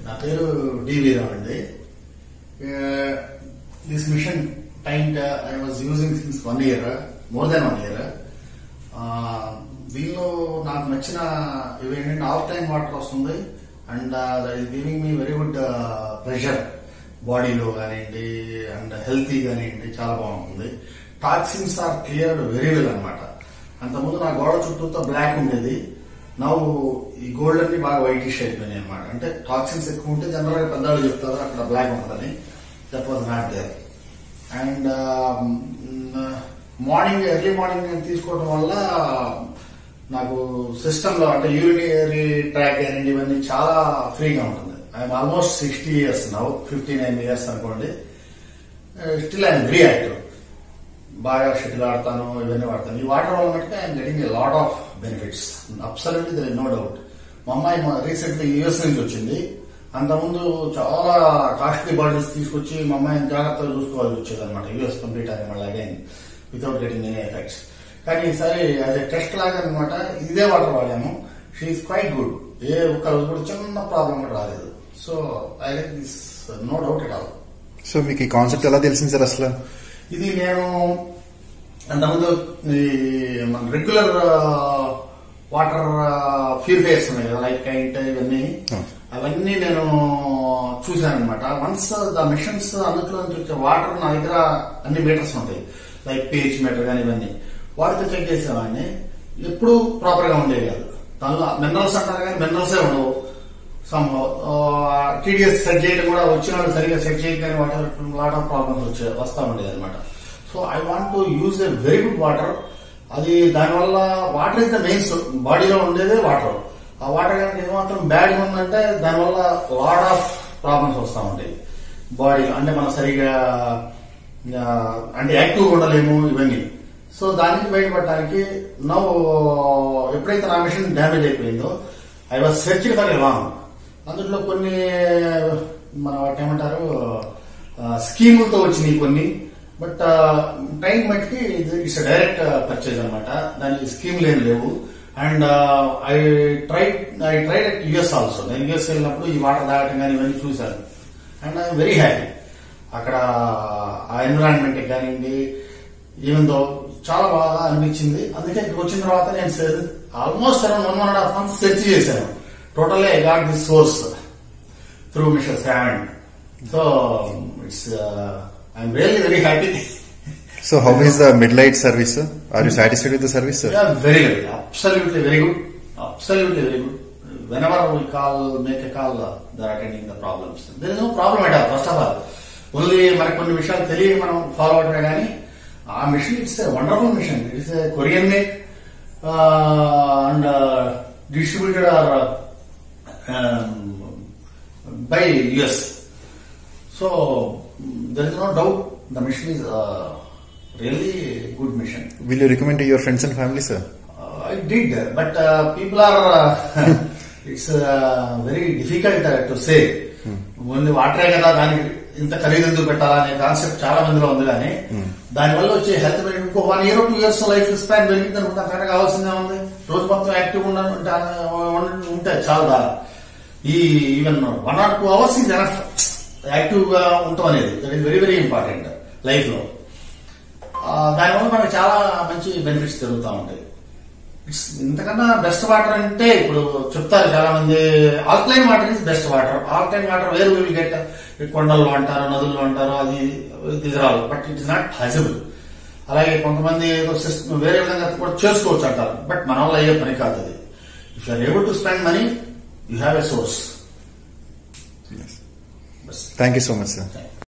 నా పేరు డి వీరావు అండి దిస్ మిషన్ టైంట్ I was using since one year more than one year దీనిలో నాకు నచ్చిన ఇవి ఏంటంటే ఆల్ టైమ్ వాటర్ వస్తుంది and that is giving me very good pressure బాడీలో కానివ్వండి అండ్ హెల్తీ కానివ్వండి చాలా బాగుంటుంది toxins are clear very well అనమాట అంతకుముందు నా గోడ చుట్టూతో బ్లాక్ ఉండేది నవ్వు ఈ గోల్డ్ అన్ని బాగా వైటిష్ అయిపోయినాయి అనమాట అంటే టాక్సిన్స్ ఎక్కువ ఉంటే జనరల్ గా పెద్దవాళ్ళు చెప్తారు అక్కడ బ్లాక్ ఉంటుందని that was not there and morning early morning నేను తీసుకోవడం వల్ల నాకు సిస్టమ్ లో అంటే యూరినరీ ట్రాక్ కానివ్వండి ఇవన్నీ చాలా ఫ్రీగా ఉంటుంది I'm almost sixty years now fifty nine years అనుకోండి స్టిల్ ఐఎమ్ వెరీ యాక్టివ్ బాగా షటిల్ ఆడతాను ఇవన్నీ వాడతాను ఈ వాటర్ వల్ల మటుకు I'm getting a lot of benefits absolutely there no doubt మా అమ్మాయి రీసెంట్ యూఎస్ నుంచి వచ్చింది అంతకుముందు చాలా కాస్ట్లీ బాటిల్స్ తీసుకొచ్చి మా అమ్మాయిని జాగ్రత్తగా చూసుకోవాల్సి వచ్చేది అనమాట యూఎస్ కంప్లీట్ అని మళ్ళీ again without getting any effects కానీ ఈసారి యాజ్ ఎ టెస్ట్ లాగా అనమాట ఇదే వాటర్ వాడాము షీఈస్ క్వైట్ గుడ్ ఏ ఒక్క రోజు కూడా చిన్న ప్రాబ్లం కూడా రాలేదు so I like this no doubt at all so మీకు ఈ కాన్సెప్ట్ ఎలా తెలిసింది సార్ అసలు ఇది నేను అంతకుముందు ఈ మన రెగ్యులర్ వాటర్ ప్యూరిఫైర్స్ ఉన్నాయి కదా లైక్ కైంట్ ఇవన్నీ Hmm. అవన్నీ నేను చూశాను అనమాట వన్స్ ద మిషన్స్ అందులో నుంచి వచ్చే వాటర్ నా దగ్గర అన్ని మీటర్స్ ఉంటాయి లైక్ పిహెచ్ మీటర్ కానీ ఇవన్నీ వాటితో చెక్ చేసేవాడిని ఎప్పుడు ప్రాపర్ గా ఉండేవి కాదు దానిలో మినరల్స్ అంటారు కానీ మినరల్సే ఉండవు సమ్ టీడీఎస్ సెట్ చేయడం కూడా వచ్చిన వాళ్ళు సరిగా సెట్ చేయగానే వాటర్ లాట్ ఆఫ్ ప్రాబ్లమ్స్ వచ్చే వస్తా ఉండేది అనమాట so I want to use a very good water అది దానివల్ల వాటర్ ఇస్ ద మెయిన్స్ బాడీలో ఉండేదే వాటర్ ఆ వాటర్ కనుక ఏమాత్రం బ్యాడ్ ఉందంటే దానివల్ల లాట్ ఆఫ్ ప్రాబ్లమ్స్ వస్తూ ఉంటాయి బాడీలో అంటే మనం సరిగా ఆ, అంటే యాక్టివ్ ఉండలేము ఇవన్నీ సో దాని నుంచి బయటపడడానికి నో ఎప్పుడైతే నా మిషన్ డ్యామేజ్ అయిపోయిందో I was search for a long అందులో కొన్ని మన వాటి ఏమంటారు స్కీములతో వచ్చినాయి కొన్ని బట్ టైం మట్టికి ఇట్స్ డైరెక్ట్ పర్చేజ్ అనమాట దానికి స్కీమ్లు ఏం లేవు and I try I tried at US also నేను యుఎస్ వెళ్ళినప్పుడు ఈ వాటర్ తాగటం కానీ ఇవన్నీ చూశాను అండ్ ఐఎమ్ వెరీ హ్యాపీ అక్కడ ఆ ఎన్విరాన్మెంట్ కానివ్వండి ఈవెన్ దో చాలా బాగా అనిపించింది అందుకే ఇక్కడికి వచ్చిన తర్వాత నేను almost around one one and half months search చేశాను totally I got this source through mister seven so it's I'm really very happy so how is the mid light service are you satisfied with the service sir very very absolutely very good absolutely very good whenever we call, make a call, uh, they're attending the problems. There is no problem at all, first of all. Only మనకు కొన్ని విషయాలు తెలియక మనం follow అవడమే కానీ ఆ machine it's wonderful machine it's Korean make and distributed are by US so there is no doubt the machine is really good machine will you recommend your friends and family sir Uh, I did, but uh, people are. Uh, it's uh, very difficult uh, to say. Only వాటరే కదా దానికి ఇంత ఖరీదు ఎందుకు పెట్టాలా అనే concept చాలా మందిలో ఉంది కానీ దానివల్ల వచ్చే హెల్త్ బెనిఫిట్ ఇంకో one year two years lifespan పెరిగింది అనుకుంటే అంతకంటే కావాల్సిందే ఉంది రోజు మొత్తం యాక్టివ్ ఉండాలంటే ఉంటే చాలా ఈ even one or two hours is enough active గా ఉండటం అనేది that is very very important life లో ఆ, దానివల్ల మనకు చాలా మంచి బెనిఫిట్స్ జరుగుతూ ఉంటాయి ఇట్స్ ఇంతకన్నా బెస్ట్ వాటర్ అంటే ఇప్పుడు చెప్తారు చాలా మంది alkaline water is best water alkaline water వేరు విల్ గెట్ కొండల్లో అంటారు నదుల్లో అంటారు అది దిగరాలు but it is not possible అలాగే కొంతమంది ఏదో సిస్టమ్ వేరే విధంగా కూడా చేసుకోవచ్చు అంటారు బట్ మన వల్ల అయ్యే పని కాదు అది if you are able to spend money you have a source thank you so much sir